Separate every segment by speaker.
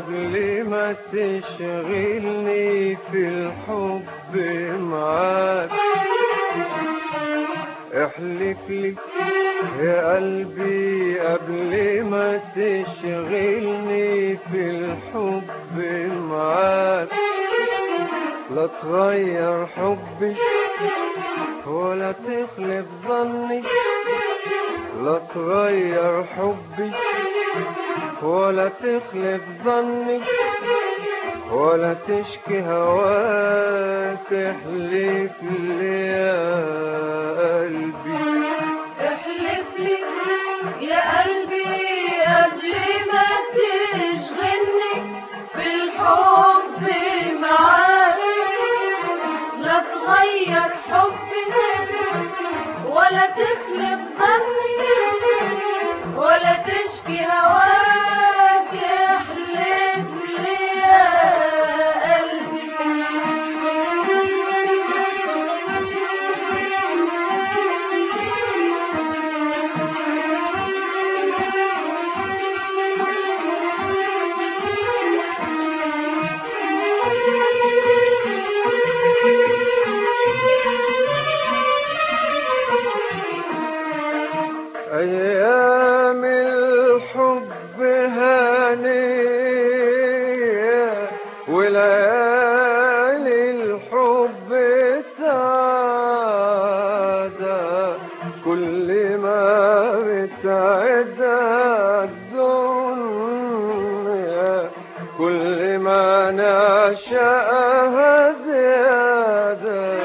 Speaker 1: قبل ما تشغلني في الحب معاك احلف لي يا قلبي قبل ما تشغلني في الحب معاك لا تغير حبي ولا تخلف ظني لا تغير حبي ولا تخلف ظني ولا تشكي هواك احلف لي يا قلبي
Speaker 2: احلف لي يا قلبي قبل ما تشغلني في الحب معاك لا تغير حبي ولا تخلف ظني ولا تشكي هواك احلف لي يا
Speaker 1: أيام الحب هانية وليالي الحب سعادة كل ما بتعدها الدنيا كل ما نعشقها زيادة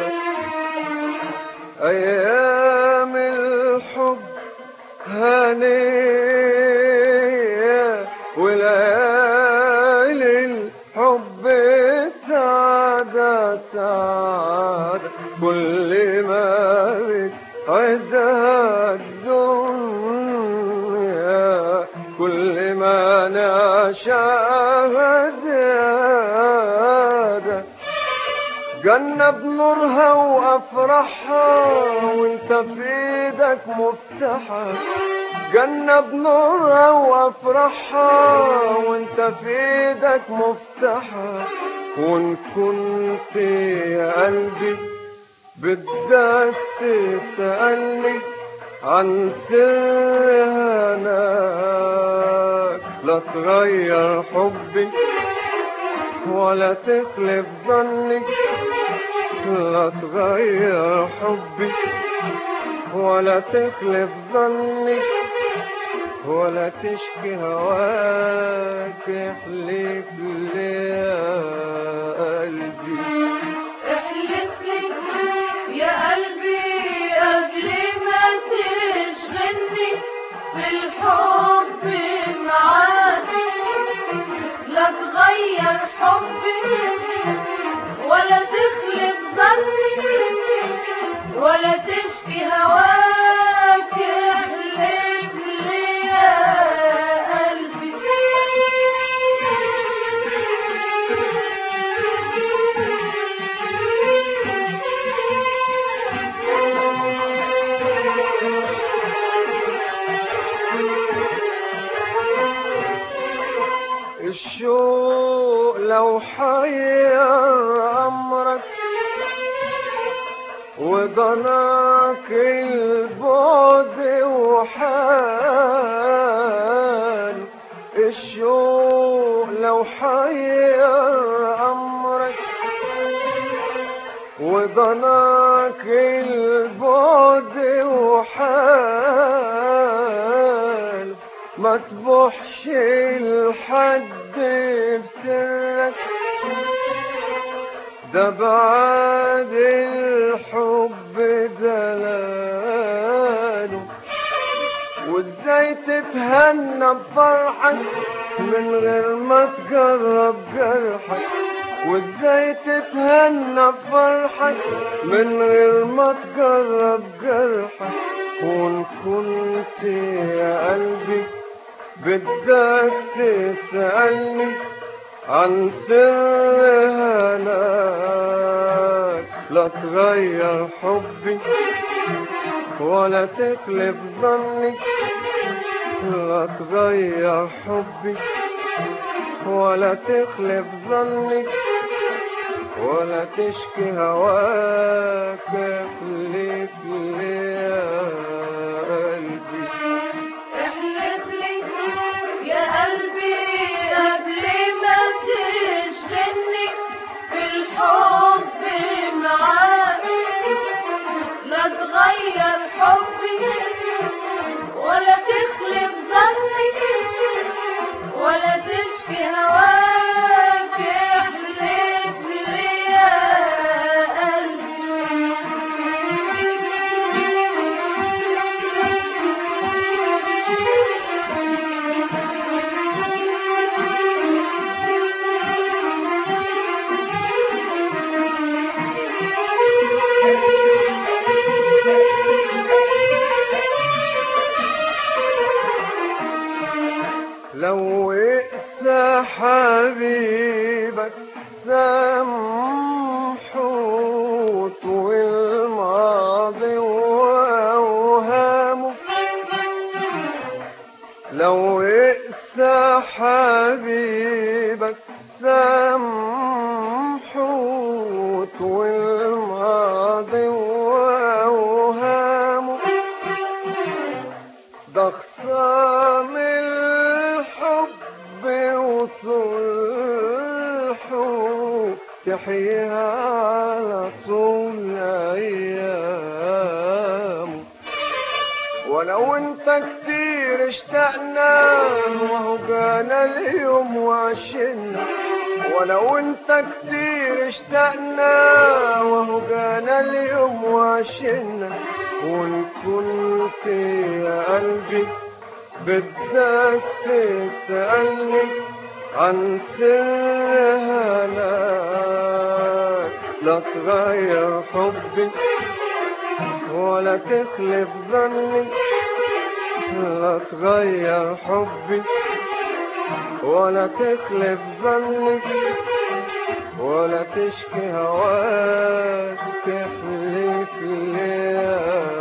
Speaker 1: أيام الحب هنية وليالي الحب سعادة سعادة كل ما بتعدها الدنيا كل ما نعشقها زيادة جنة بنورها وافرحها وانت في ايدك مفتاحها جنة بنورها وافرحها وانت في ايدك مفتاحها وان كنت يا قلبي بدك تسألني عن سر هناك لا تغير حبي ولا تخلف ظني لا تغير حبي ولا تخلف ظني ولا تشكي هواك احلف لي يا قلبي
Speaker 2: احلف لي يا قلبي قبل ما تشغلني في الحب معاك لا تغير حبي ولا تخلف ظني ولا تشكي هواك احلف لي يا
Speaker 1: الشوق لو حير أمرك وضناك البعد وحال الشوق لو حير أمرك وضناك البعد وحال ما تبوحش لحد بسرك ده بعد الحب دلاله وازاي تتهنى بفرحك من غير ما تجرب جرحك وازاي تتهنى بفرحك من غير ما تجرب جرحك وان كنت يا قلبي بدك تسألني عن سر هناك لا تغير حبي ولا تخلف ظني لا تغير حبي ولا تخلف ظني ولا تشكي هواك احلف لي يا قلبي
Speaker 2: احلف لي يا قلبي قبل ما تشغلني في الحب معاك لا تغير حبي ولا تخلف ظني ولا تشكي هواك احلف لي يا
Speaker 1: لو اقسى حبيبك سمحوت والماضي واوهامه لو اقسى حبيبك سمحوت والماضي واوهامه ده خصام الحب وصلحه تحيا على طول ايامه ولو انت كتير اشتقنا وهو جانا اليوم وعشنا ولو انت كتير اشتقنا وهو جانا اليوم وعشنا وان كنت يا قلبي بدك تسألني عن سر هناك لا تغير حبي ولا تخلف ظني لا تغير حبي ولا تخلف ظني ولا تشكي هواك تحلف لي يا